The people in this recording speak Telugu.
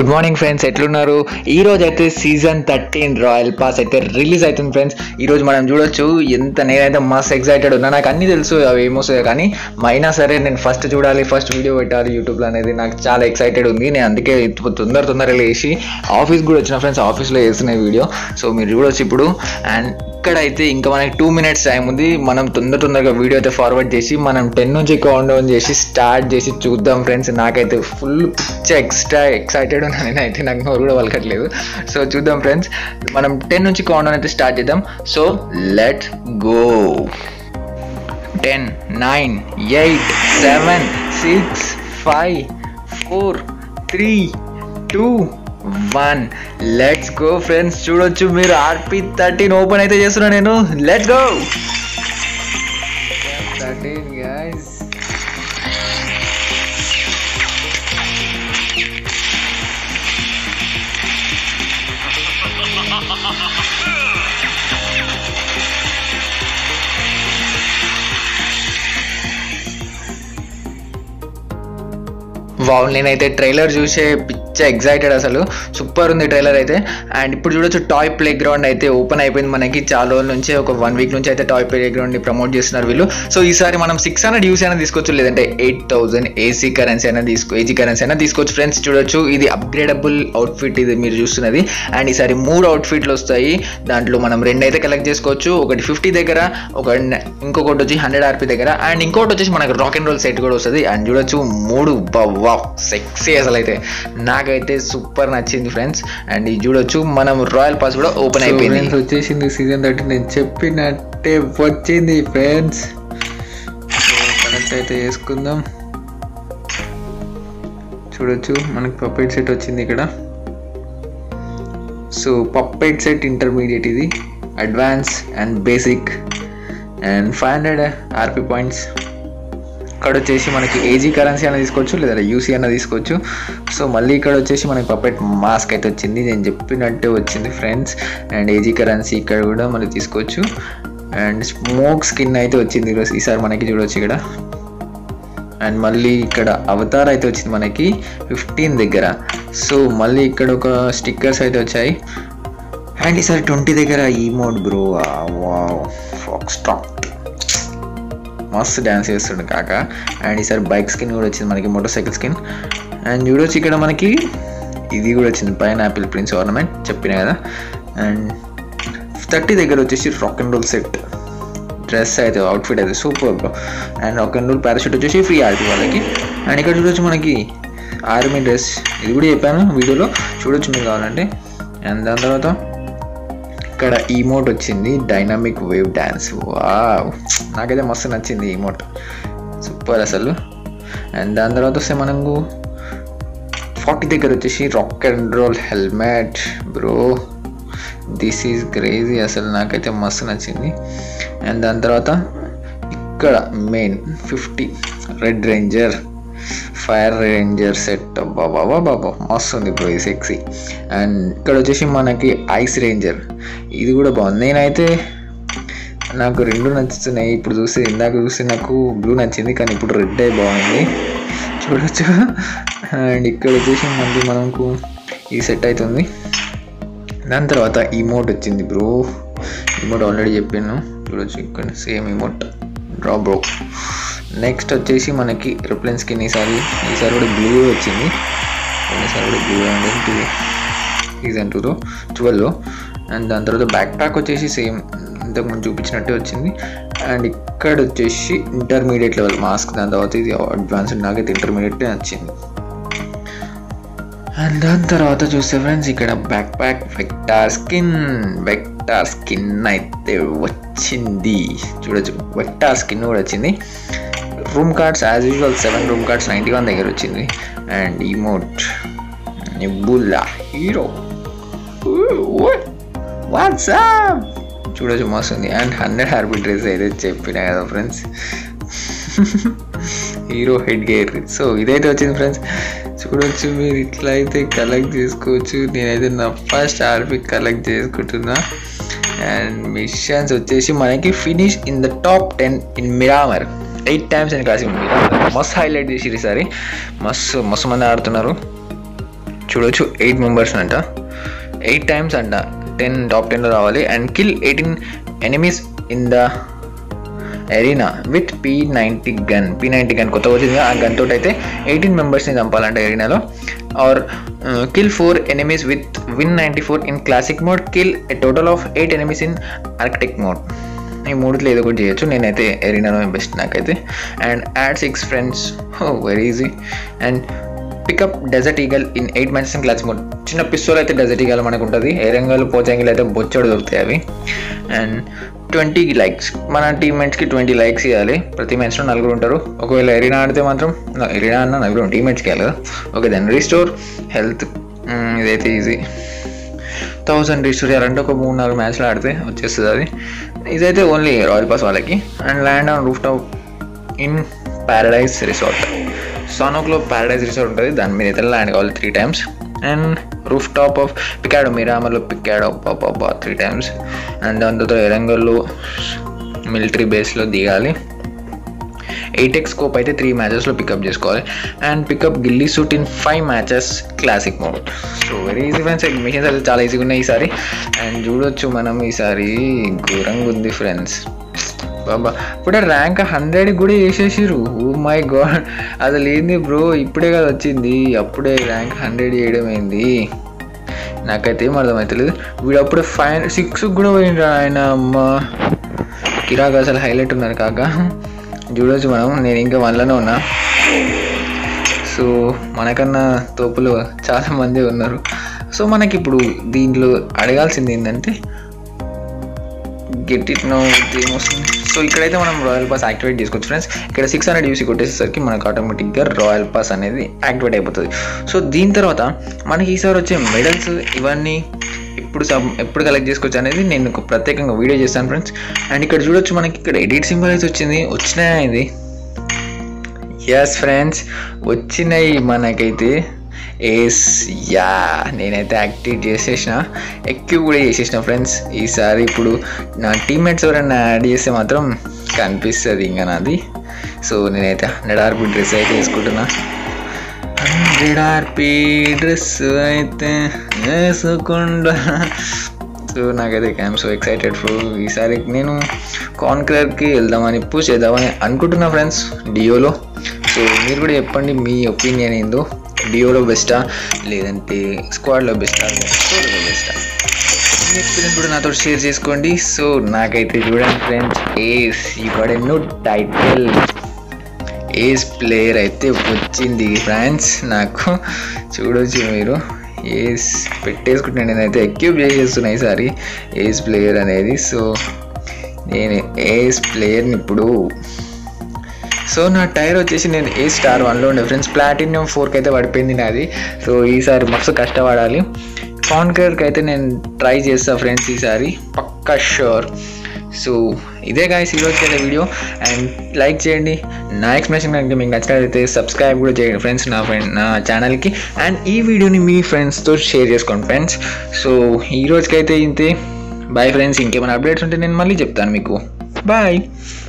గుడ్ మార్నింగ్ ఫ్రెండ్స్ ఎట్లున్నారు ఈ రోజు అయితే సీజన్ థర్టీన్ రాయల్ పాస్ అయితే రిలీజ్ అవుతుంది ఫ్రెండ్స్ ఈ రోజు మనం చూడొచ్చు ఎంత నేనైతే మస్త్ ఎక్సైటెడ్ ఉన్నా నాకు అన్ని తెలుసు అవి ఏమొస్తాయో కానీ అయినా సరే నేను ఫస్ట్ చూడాలి ఫస్ట్ వీడియో పెట్టాలి యూట్యూబ్లో అనేది నాకు చాలా ఎక్సైటెడ్ ఉంది నేను అందుకే ఇప్పుడు తొందర తొందరగా లేచి ఆఫీస్ కూడా వచ్చిన ఫ్రెండ్స్ ఆఫీస్లో వేసిన వీడియో సో మీరు చూడొచ్చు ఇప్పుడు అండ్ ఇక్కడైతే ఇంకా మనకి టూ మినిట్స్ టైం ఉంది మనం తొందర తొందరగా వీడియో అయితే ఫార్వర్డ్ చేసి మనం టెన్ నుంచి కౌంట్ డౌన్ చేసి స్టార్ట్ చేసి చూద్దాం ఫ్రెండ్స్ నాకైతే ఫుల్ పిచ్చ ఎక్స్ట్రా ఎక్సైటెడ్ ఉన్నాను నేనైతే నాకు నోరు కూడా వలకట్లేదు సో చూద్దాం ఫ్రెండ్స్ మనం టెన్ నుంచి కౌంట్ డౌన్ అయితే స్టార్ట్ చేద్దాం so let go ten nine eight seven six five four three two one let's go friends చూడొచ్చు మీరు ఆర్పి థర్టీన్ ఓపెన్ అయితే చేస్తున్నా నేను let's go thirteen guys wow నేనైతే ట్రైలర్ చూసే పిచ్చ ఎగ్జైటెడ్ అసలు సూపర్ ఉంది ట్రైలర్ అయితే అండ్ ఇప్పుడు చూడొచ్చు టాయ్ ప్లే గ్రౌండ్ అయితే ఓపెన్ అయిపోయింది మనకి చాలా రోజుల నుంచి ఒక వన్ వీక్ నుంచి అయితే టాయ్ ప్లే గ్రౌండ్ ని ప్రమోట్ చేస్తున్నారు వీళ్ళు సో ఈసారి మనం సిక్స్ హండ్రెడ్ యూస్ అయినా తీసుకోవచ్చు లేదంటే ఎయిట్ థౌసండ్ ఏసీ కరెన్సీ అయినా తీసుకో ఏజీ కరెన్సీ అయినా తీసుకోవచ్చు ఫ్రెండ్స్ చూడొచ్చు ఇది అప్గ్రేడబుల్ అవుట్ఫిట్ ఇది మీరు చూస్తున్నది అండ్ ఈసారి మూడు అవుట్ఫిట్లు వస్తాయి దాంట్లో మనం రెండు అయితే కలెక్ట్ చేసుకోవచ్చు ఒకటి ఫిఫ్టీ దగ్గర ఒక ఇంకొకటి వచ్చి హండ్రెడ్ ఆర్పీ దగ్గర అండ్ ఇంకొకటి వచ్చేసి మనకు రాక్ అండ్ రోల్ సెట్ కూడా వస్తుంది అండ్ చూడొచ్చు మూడు వా సెక్సీ అసలు అయితే నాకైతే సూపర్ నచ్చింది ఫ్రెండ్స్ అండ్ ఇది చూడొచ్చు మనం రాయల్ పాస్ కూడా ఓపెన్ అయిపోయింది వచ్చేసింది సీజన్ థర్టీ నేను చెప్పినట్టే వచ్చింది ఫ్రెండ్స్ కనెక్ట్ అయితే చేసుకుందాం చూడొచ్చు మనకి పప్పెట్ సెట్ వచ్చింది ఇక్కడ సో పప్పెట్ సెట్ ఇంటర్మీడియట్ ఇది advance and basic and five hundred RP points ఇక్కడ వచ్చేసి మనకి ఏజీ కరెన్సీ అన్న తీసుకోవచ్చు లేదా యూసీ అన్న తీసుకోవచ్చు సో మళ్ళీ ఇక్కడ వచ్చేసి మనకి పప్పెట్ మాస్క్ అయితే వచ్చింది నేను చెప్పినట్టే వచ్చింది ఫ్రెండ్స్ అండ్ ఏజీ కరెన్సీ ఇక్కడ కూడా మనకి తీసుకోవచ్చు అండ్ స్మోక్ స్కిన్ అయితే వచ్చింది ఈరోజు ఈసారి మనకి చూడవచ్చు ఇక్కడ అండ్ మళ్ళీ ఇక్కడ అవతార్ అయితే వచ్చింది మనకి ఫిఫ్టీన్ దగ్గర సో మళ్ళీ ఇక్కడ ఒక స్టిక్కర్స్ అయితే వచ్చాయి అండ్ ఈసారి ట్వంటీ దగ్గర emote bro fox stack మస్తు డ్యాన్స్ చేస్తుండే కాక అండ్ ఈసారి బైక్ స్కిన్ కూడా వచ్చింది మనకి మోటార్ సైకిల్ స్కిన్ అండ్ చూడొచ్చు ఇక్కడ మనకి ఇది కూడా వచ్చింది పైన యాపిల్ ప్రిన్స్ ఆర్నమెంట్ చెప్పిన కదా అండ్ థర్టీ దగ్గర వచ్చేసి rock and roll set dress అయితే అవుట్ఫిట్ అయితే super bro and rock and roll parachute వచ్చేసి ఫ్రీ ఆర్టీ వాళ్ళకి అండ్ ఇక్కడ చూడొచ్చు మనకి ఆర్మీ డ్రెస్ ఇది కూడా చెప్పాను వీడియోలో చూడొచ్చు మీరు కావాలంటే అండ్ దాని తర్వాత ఇక్కడ ఈమోట్ వచ్చింది డైనామిక్ వేవ్ డ్యాన్స్ వావ్ నాకైతే మస్తు నచ్చింది ఈమోట్ సూపర్ అసలు అండ్ దాని తర్వాత వస్తే మనకు ఫార్టీ దగ్గర వచ్చేసి rock and roll helmet bro this is crazy అసలు నాకైతే మస్తు నచ్చింది అండ్ దాని తర్వాత ఇక్కడ main fifty red ranger fire ranger set బాబా బాబా మస్తు ఉంది బ్రో ఇది సెక్సీ అండ్ ఇక్కడ వచ్చేసి మనకి ఐస్ రేంజర్ ఇది కూడా బాగుంది నేనైతే నాకు రెండు నచ్చుతున్నాయి ఇప్పుడు చూస్తే ఇందాక చూస్తే నాకు బ్లూ నచ్చింది కానీ ఇప్పుడు రెడ్ అయి బాగుంది చూడొచ్చు అండ్ ఇక్కడ వచ్చేసి మళ్ళీ మనకు ఈ సెట్ అవుతుంది దాని తర్వాత ఇమోట్ వచ్చింది బ్రో ఇమోట్ ఆల్రెడీ చెప్పాను చూడొచ్చు ఇక్కడ same emote draw bro next వచ్చేసి మనకి ఏరోప్లేన్ స్కిన్ ఈసారి ఈసారి కూడా బ్లూ వచ్చింది ఈసారి కూడా బ్లూ అండి సీజన్ టూలో ట్వెల్వ్లో అండ్ దాని తర్వాత బ్యాక్ ప్యాక్ వచ్చేసి సేమ్ ఇంతకుముందు చూపించినట్టే వచ్చింది అండ్ ఇక్కడ వచ్చేసి ఇంటర్మీడియట్ లెవెల్ మాస్క్ దాని తర్వాత ఇది అడ్వాన్స్డ్ నాకైతే ఇంటర్మీడియట్ వచ్చింది అండ్ దాని తర్వాత చూస్తే ఫ్రెండ్స్ ఇక్కడ backpack vector skin vector skin అయితే వచ్చింది చూడొచ్చు వెక్టార్ స్కిన్ కూడా వచ్చింది room cards as usual seven room cards ninety one దగ్గర వచ్చింది అండ్ ఇమోట్ నిబుల్లా హీరో వాట్సాప్ చూడొచ్చు మస్తుంది అండ్ హండ్రెడ్ హార్బీ డ్రెస్ అయితే చెప్పిన కదా friends hero head gear so ఇదైతే వచ్చింది ఫ్రెండ్స్ చూడొచ్చు మీరు ఇట్లా అయితే కలెక్ట్ చేసుకోవచ్చు నేనైతే నా ఫస్ట్ ఆర్పీ కలెక్ట్ చేసుకుంటున్నా అండ్ మిషన్స్ వచ్చేసి మనకి finish in the top ten in Miramar eight times అని కాసి మిరామర్ మస్తు హైలైట్ చేసి ఈసారి మస్తు మస్తు మంది ఆడుతున్నారు చూడొచ్చు ఎయిట్ మెంబర్స్ అంట ఎయిట్ టైమ్స్ అంట టెన్ టాప్ టెన్లో రావాలి and kill eighteen enemies in the arena with P ninety gun P ninety gun కొత్త వచ్చింది ఆ గన్ తోటి అయితే ఎయిటీన్ మెంబర్స్ని చంపాలంట ఎరీనాలో or kill four enemies with win ninety four in classic mode kill a total of eight enemies in architect mode ఈ మూడిట్లో ఏదో ఒకటి చేయొచ్చు నేనైతే ఎరీనాలో బెస్ట్ నాకైతే and add six friends very easy and pick up desert eagle in eight matches in class mode చిన్న పిస్తోల్ అయితే డెజర్ట్ ఈగల్ మనకు ఉంటుంది ఏరంగల్ పోచంగిల్ అయితే బొచ్చడు దొరుకుతాయి అవి అండ్ ట్వంటీ లైక్స్ మన టీమ్మేట్స్కి ట్వంటీ లైక్స్ ఇవ్వాలి ప్రతి మ్యాచ్లో నలుగురు ఉంటారు ఒకవేళ ఎరీనా ఆడితే మాత్రం ఎరీనా అన్న నలుగురు టీమ్మేట్స్కి ఇవ్వాలి కదా ఓకే దెన్ రీస్టోర్ హెల్త్ ఇదైతే ఈజీ థౌసండ్ రీస్టోర్ చేయాలంటే ఒక మూడు నాలుగు మ్యాచ్లు ఆడితే వచ్చేస్తుంది అది ఇదైతే ఓన్లీ రాయల్ పాస్ వాళ్ళకి and land on rooftop in Paradise Resort సానోక్లో ప్యారడైజ్ రిసార్ట్ ఉంటుంది దాని మీద అయితే ల్యాండ్ కావాలి three times and rooftop of Pecado మిరామర్లో పికాడో పాపా త్రీ టైమ్స్ అండ్ దాని తర్వాత ఎరంగల్లో మిలిటరీ బేస్లో దిగాలి ఎయిట్ ఎక్స్ స్కోప్ అయితే త్రీ మ్యాచెస్లో పికప్ చేసుకోవాలి and pick up ghillie suit in five matches classic mode so very easy friends missions అయితే చాలా ఈజీగా ఉన్నాయి ఈసారి అండ్ చూడొచ్చు మనం ఈసారి ఘోరంగా ఉంది ఫ్రెండ్స్ బాబా ఇప్పుడు ర్యాంక్ హండ్రెడ్ కూడా వేసేసిరు ఓ మై గాడ్ అసలు ఏంది బ్రో ఇప్పుడే కదా వచ్చింది అప్పుడే ర్యాంక్ హండ్రెడ్ చేయడం ఏంది నాకైతే ఏం అర్థమవుతలేదు వీడు అప్పుడే ఫైవ్ సిక్స్ కూడా పోయిండ్రా ఆయన అమ్మ కిరాక్ అసలు హైలైట్ ఉన్నారు కాక చూడొచ్చు మనం నేను ఇంకా వన్లోనే ఉన్నా సో మనకన్నా తోపులు చాలా మంది ఉన్నారు సో మనకి ఇప్పుడు దీంట్లో అడగాల్సింది ఏంటంటే గెట్ ఇట్ నో ఏమొస్తుంది సో ఇక్కడైతే మనం రాయల్ పాస్ యాక్టివేట్ చేసుకోవచ్చు ఫ్రెండ్స్ ఇక్కడ సిక్స్ హండ్రెడ్ యూసీ కొట్టేసరికి మనకు ఆటోమేటిక్గా రాయల్ పాస్ అనేది యాక్టివేట్ అయిపోతుంది సో దీని తర్వాత మనకి ఈసారి వచ్చే మెడల్స్ ఇవన్నీ ఎప్పుడు సబ్ ఎప్పుడు కలెక్ట్ చేసుకోవచ్చు అనేది నేను ఒక ప్రత్యేకంగా వీడియో చేస్తాను ఫ్రెండ్స్ అండ్ ఇక్కడ చూడొచ్చు మనకి ఇక్కడ ఎడిట్ సింబల్ అయితే వచ్చింది వచ్చినాయా ఇది ఎస్ ఫ్రెండ్స్ వచ్చినాయి మనకైతే ఏస్ యా నేనైతే యాక్టివేట్ చేసేసిన ఎక్కువ కూడా చేసేసిన ఫ్రెండ్స్ ఈసారి ఇప్పుడు నా టీమ్మేట్స్ ఎవరైనా యాడ్ చేస్తే మాత్రం కనిపిస్తుంది ఇంకా నాది సో నేనైతే హండ్రెడ్ ఆర్పీ డ్రెస్ అయితే వేసుకుంటున్నా హండ్రెడ్ ఆర్పీ డ్రెస్ అయితే వేసుకుండా సో నాకైతే ఐఎమ్ సో ఎక్సైటెడ్ ఫర్ ఈసారి నేను కాన్క్రర్కి వెళ్దామని పుష్ చేద్దామని అనుకుంటున్నా ఫ్రెండ్స్ డియోలో సో మీరు కూడా చెప్పండి మీ ఒపీనియన్ ఏందో డియోలో బెస్టా లేదంటే స్క్వాడ్లో బెస్టా సోలో బెస్టా మీ ఎక్స్పీరియన్స్ కూడా నాతో షేర్ చేసుకోండి సో నాకైతే చూడండి ఫ్రెండ్స్ ఏస్ ఇవ్వడెన్నో టైటిల్ ఏస్ ప్లేయర్ అయితే వచ్చింది ఫ్రెండ్స్ నాకు చూడొచ్చు మీరు ఏస్ పెట్టేసుకుంటున్నాను నేనైతే ఎక్యూబ్ చేసేస్తున్నా ఈసారి ఏస్ ప్లేయర్ అనేది సో నేను ఏస్ ప్లేయర్ని ఇప్పుడు సో నా టైర్ వచ్చేసి నేను ఏ స్టార్ వన్లో ఉండే ఫ్రెండ్స్ ప్లాటినియం ఫోర్కి అయితే పడిపోయింది నాది సో ఈసారి మస్తు కష్టపడాలి కాన్కర్కి అయితే నేను ట్రై చేస్తా ఫ్రెండ్స్ ఈసారి పక్కా షూర్ సో ఇదే గాయస్ ఈరోజు అయితే వీడియో అండ్ లైక్ చేయండి నా ఎక్స్ప్లెనేషన్ కనుక మీకు నచ్చినట్లయితే సబ్స్క్రైబ్ కూడా చేయండి ఫ్రెండ్స్ నా ఫ్రెండ్ నా ఛానల్కి అండ్ ఈ వీడియోని మీ ఫ్రెండ్స్తో షేర్ చేసుకోండి ఫ్రెండ్స్ సో ఈ రోజుకైతే ఇంతే బాయ్ ఫ్రెండ్స్ ఇంకేమైనా అప్డేట్స్ ఉంటే నేను మళ్ళీ చెప్తాను మీకు బాయ్